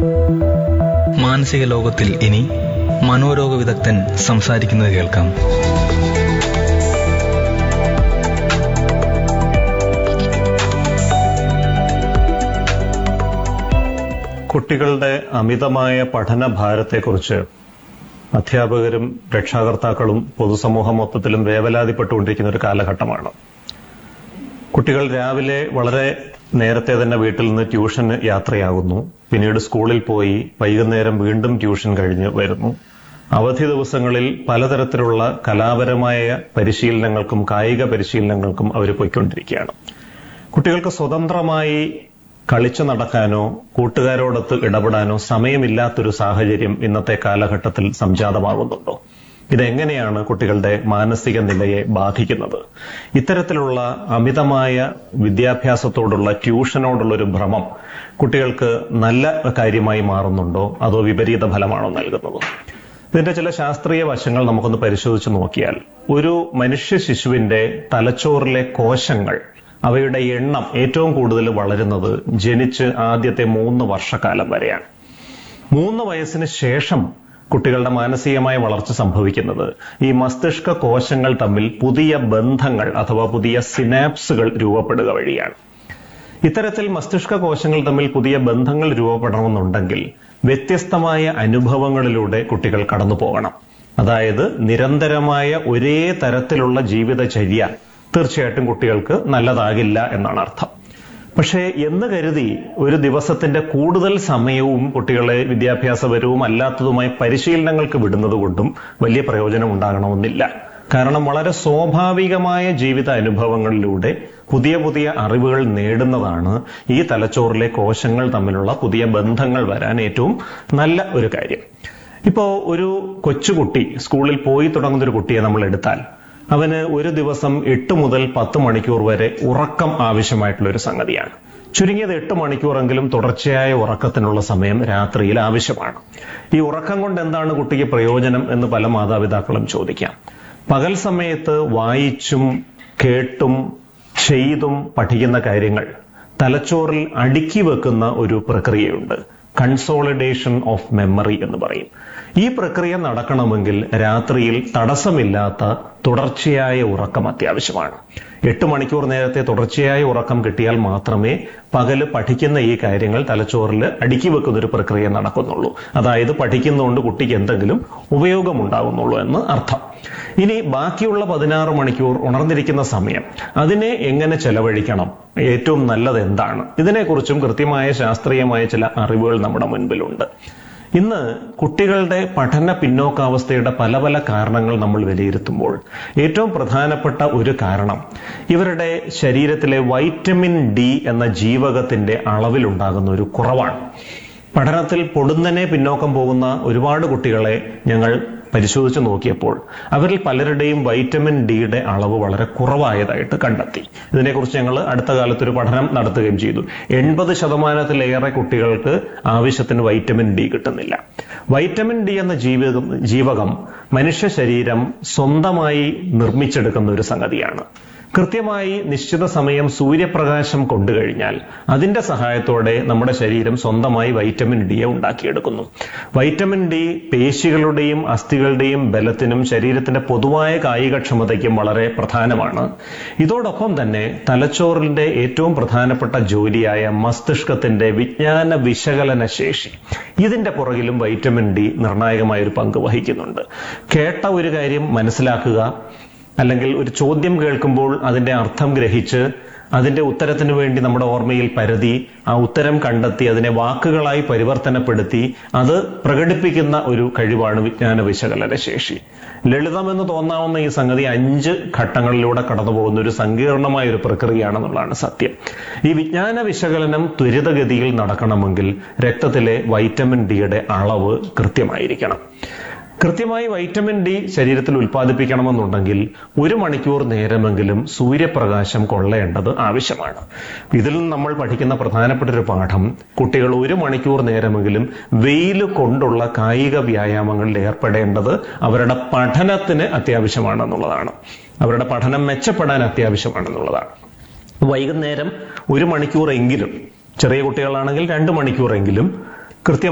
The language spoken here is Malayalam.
മാനസിക ലോകത്തിൽ ഇനി മനോരോഗ വിദഗ്ധൻ സംസാരിക്കുന്നത് കേൾക്കാം കുട്ടികളുടെ അമിതമായ പഠന ഭാരത്തെക്കുറിച്ച് അധ്യാപകരും രക്ഷാകർത്താക്കളും പൊതുസമൂഹം മൊത്തത്തിലും വേവലാതിപ്പെട്ടുകൊണ്ടിരിക്കുന്ന ഒരു കാലഘട്ടമാണ് കുട്ടികൾ രാവിലെ വളരെ നേരത്തെ തന്നെ വീട്ടിൽ നിന്ന് ട്യൂഷന് യാത്രയാകുന്നു പിന്നീട് സ്കൂളിൽ പോയി വൈകുന്നേരം വീണ്ടും ട്യൂഷൻ കഴിഞ്ഞ് വരുന്നു അവധി ദിവസങ്ങളിൽ പലതരത്തിലുള്ള കലാപരമായ പരിശീലനങ്ങൾക്കും കായിക പരിശീലനങ്ങൾക്കും അവർ പോയിക്കൊണ്ടിരിക്കുകയാണ് കുട്ടികൾക്ക് സ്വതന്ത്രമായി കളിച്ചു നടക്കാനോ കൂട്ടുകാരോടൊത്ത് ഇടപെടാനോ സമയമില്ലാത്തൊരു സാഹചര്യം ഇന്നത്തെ കാലഘട്ടത്തിൽ സംജാതമാകുന്നുണ്ടോ ഇതെങ്ങനെയാണ് കുട്ടികളുടെ മാനസിക നിലയെ ബാധിക്കുന്നത് ഇത്തരത്തിലുള്ള അമിതമായ വിദ്യാഭ്യാസത്തോടുള്ള ട്യൂഷനോടുള്ള ഒരു ഭ്രമം കുട്ടികൾക്ക് നല്ല കാര്യമായി മാറുന്നുണ്ടോ അതോ വിപരീത ഫലമാണോ നൽകുന്നത് ഇതിന്റെ ചില ശാസ്ത്രീയ വശങ്ങൾ നമുക്കൊന്ന് പരിശോധിച്ച് നോക്കിയാൽ ഒരു മനുഷ്യ ശിശുവിന്റെ തലച്ചോറിലെ കോശങ്ങൾ അവയുടെ എണ്ണം ഏറ്റവും കൂടുതൽ വളരുന്നത് ജനിച്ച് ആദ്യത്തെ മൂന്ന് വർഷക്കാലം വരെയാണ് മൂന്ന് വയസ്സിന് ശേഷം കുട്ടികളുടെ മാനസികമായ വളർച്ച സംഭവിക്കുന്നത് ഈ മസ്തിഷ്ക കോശങ്ങൾ തമ്മിൽ പുതിയ ബന്ധങ്ങൾ അഥവാ പുതിയ സിനാപ്സുകൾ രൂപപ്പെടുക വഴിയാണ് ഇത്തരത്തിൽ മസ്തിഷ്ക കോശങ്ങൾ തമ്മിൽ പുതിയ ബന്ധങ്ങൾ രൂപപ്പെടണമെന്നുണ്ടെങ്കിൽ വ്യത്യസ്തമായ അനുഭവങ്ങളിലൂടെ കുട്ടികൾ കടന്നു പോകണം അതായത് നിരന്തരമായ ഒരേ തരത്തിലുള്ള ജീവിതചര്യ തീർച്ചയായിട്ടും കുട്ടികൾക്ക് നല്ലതാകില്ല എന്നാണ് അർത്ഥം പക്ഷേ എന്ന് കരുതി ഒരു ദിവസത്തിന്റെ കൂടുതൽ സമയവും കുട്ടികളെ വിദ്യാഭ്യാസപരവും അല്ലാത്തതുമായ പരിശീലനങ്ങൾക്ക് വിടുന്നത് കൊണ്ടും വലിയ പ്രയോജനം ഉണ്ടാകണമെന്നില്ല കാരണം വളരെ സ്വാഭാവികമായ ജീവിത അനുഭവങ്ങളിലൂടെ പുതിയ പുതിയ അറിവുകൾ നേടുന്നതാണ് ഈ തലച്ചോറിലെ കോശങ്ങൾ തമ്മിലുള്ള പുതിയ ബന്ധങ്ങൾ വരാൻ ഏറ്റവും നല്ല ഒരു കാര്യം ഇപ്പോ ഒരു കൊച്ചുകുട്ടി സ്കൂളിൽ പോയി തുടങ്ങുന്ന ഒരു കുട്ടിയെ നമ്മൾ എടുത്താൽ അവന് ഒരു ദിവസം എട്ട് മുതൽ പത്ത് മണിക്കൂർ വരെ ഉറക്കം ആവശ്യമായിട്ടുള്ള ഒരു സംഗതിയാണ് ചുരുങ്ങിയത് എട്ട് മണിക്കൂറെങ്കിലും തുടർച്ചയായ ഉറക്കത്തിനുള്ള സമയം രാത്രിയിൽ ആവശ്യമാണ് ഈ ഉറക്കം കൊണ്ട് എന്താണ് കുട്ടിക്ക് പ്രയോജനം എന്ന് പല മാതാപിതാക്കളും ചോദിക്കാം പകൽ സമയത്ത് വായിച്ചും കേട്ടും ചെയ്തും പഠിക്കുന്ന കാര്യങ്ങൾ തലച്ചോറിൽ അടുക്കി വെക്കുന്ന ഒരു പ്രക്രിയയുണ്ട് കൺസോളിഡേഷൻ ഓഫ് മെമ്മറി എന്ന് പറയും ഈ പ്രക്രിയ നടക്കണമെങ്കിൽ രാത്രിയിൽ തടസ്സമില്ലാത്ത തുടർച്ചയായ ഉറക്കം അത്യാവശ്യമാണ് എട്ട് മണിക്കൂർ നേരത്തെ തുടർച്ചയായ ഉറക്കം കിട്ടിയാൽ മാത്രമേ പകല് പഠിക്കുന്ന ഈ കാര്യങ്ങൾ തലച്ചോറിൽ അടുക്കി വെക്കുന്ന ഒരു പ്രക്രിയ നടക്കുന്നുള്ളൂ അതായത് പഠിക്കുന്നതുകൊണ്ട് കുട്ടിക്ക് എന്തെങ്കിലും ഉപയോഗമുണ്ടാകുന്നുള്ളൂ എന്ന് അർത്ഥം ഇനി ബാക്കിയുള്ള പതിനാറ് മണിക്കൂർ ഉണർന്നിരിക്കുന്ന സമയം അതിനെ എങ്ങനെ ചെലവഴിക്കണം ഏറ്റവും നല്ലത് എന്താണ് ഇതിനെക്കുറിച്ചും കൃത്യമായ ശാസ്ത്രീയമായ ചില അറിവുകൾ നമ്മുടെ മുൻപിലുണ്ട് ഇന്ന് കുട്ടികളുടെ പഠന പിന്നോക്കാവസ്ഥയുടെ പല പല കാരണങ്ങൾ നമ്മൾ വിലയിരുത്തുമ്പോൾ ഏറ്റവും പ്രധാനപ്പെട്ട ഒരു കാരണം ഇവരുടെ ശരീരത്തിലെ വൈറ്റമിൻ ഡി എന്ന ജീവകത്തിന്റെ അളവിലുണ്ടാകുന്ന ഒരു കുറവാണ് പഠനത്തിൽ പൊടുന്നനെ പിന്നോക്കം പോകുന്ന ഒരുപാട് കുട്ടികളെ ഞങ്ങൾ പരിശോധിച്ച് നോക്കിയപ്പോൾ അവരിൽ പലരുടെയും വൈറ്റമിൻ ഡിയുടെ അളവ് വളരെ കുറവായതായിട്ട് കണ്ടെത്തി ഇതിനെക്കുറിച്ച് ഞങ്ങൾ അടുത്ത കാലത്ത് ഒരു പഠനം നടത്തുകയും ചെയ്തു എൺപത് ശതമാനത്തിലേറെ കുട്ടികൾക്ക് ആവശ്യത്തിന് വൈറ്റമിൻ ഡി കിട്ടുന്നില്ല വൈറ്റമിൻ ഡി എന്ന ജീവകം ജീവകം മനുഷ്യ ശരീരം സ്വന്തമായി നിർമ്മിച്ചെടുക്കുന്ന ഒരു സംഗതിയാണ് കൃത്യമായി നിശ്ചിത സമയം സൂര്യപ്രകാശം കൊണ്ടുകഴിഞ്ഞാൽ അതിന്റെ സഹായത്തോടെ നമ്മുടെ ശരീരം സ്വന്തമായി വൈറ്റമിൻ ഡിയെ ഉണ്ടാക്കിയെടുക്കുന്നു വൈറ്റമിൻ ഡി പേശികളുടെയും അസ്ഥികളുടെയും ബലത്തിനും ശരീരത്തിന്റെ പൊതുവായ കായികക്ഷമതയ്ക്കും വളരെ പ്രധാനമാണ് ഇതോടൊപ്പം തന്നെ തലച്ചോറിന്റെ ഏറ്റവും പ്രധാനപ്പെട്ട ജോലിയായ മസ്തിഷ്കത്തിന്റെ വിജ്ഞാന വിശകലന ശേഷി ഇതിന്റെ പുറകിലും വൈറ്റമിൻ ഡി നിർണായകമായ ഒരു പങ്ക് വഹിക്കുന്നുണ്ട് കേട്ട ഒരു കാര്യം മനസ്സിലാക്കുക അല്ലെങ്കിൽ ഒരു ചോദ്യം കേൾക്കുമ്പോൾ അതിന്റെ അർത്ഥം ഗ്രഹിച്ച് അതിന്റെ ഉത്തരത്തിന് വേണ്ടി നമ്മുടെ ഓർമ്മയിൽ പരതി ആ ഉത്തരം കണ്ടെത്തി അതിനെ വാക്കുകളായി പരിവർത്തനപ്പെടുത്തി അത് പ്രകടിപ്പിക്കുന്ന ഒരു കഴിവാണ് വിജ്ഞാന വിശകലന ശേഷി ലളിതമെന്ന് തോന്നാവുന്ന ഈ സംഗതി അഞ്ച് ഘട്ടങ്ങളിലൂടെ കടന്നു പോകുന്ന ഒരു സങ്കീർണമായ ഒരു പ്രക്രിയയാണെന്നുള്ളതാണ് സത്യം ഈ വിജ്ഞാന വിശകലനം ത്വരിതഗതിയിൽ നടക്കണമെങ്കിൽ രക്തത്തിലെ വൈറ്റമിൻ ഡിയുടെ അളവ് കൃത്യമായിരിക്കണം കൃത്യമായി വൈറ്റമിൻ ഡി ശരീരത്തിൽ ഉൽപ്പാദിപ്പിക്കണമെന്നുണ്ടെങ്കിൽ ഒരു മണിക്കൂർ നേരമെങ്കിലും സൂര്യപ്രകാശം കൊള്ളേണ്ടത് ആവശ്യമാണ് ഇതിൽ നമ്മൾ പഠിക്കുന്ന പ്രധാനപ്പെട്ട ഒരു പാഠം കുട്ടികൾ ഒരു മണിക്കൂർ നേരമെങ്കിലും വെയിൽ കൊണ്ടുള്ള കായിക വ്യായാമങ്ങളിൽ ഏർപ്പെടേണ്ടത് അവരുടെ പഠനത്തിന് അത്യാവശ്യമാണെന്നുള്ളതാണ് അവരുടെ പഠനം മെച്ചപ്പെടാൻ അത്യാവശ്യമാണെന്നുള്ളതാണ് വൈകുന്നേരം ഒരു മണിക്കൂറെങ്കിലും ചെറിയ കുട്ടികളാണെങ്കിൽ രണ്ട് മണിക്കൂറെങ്കിലും കൃത്യം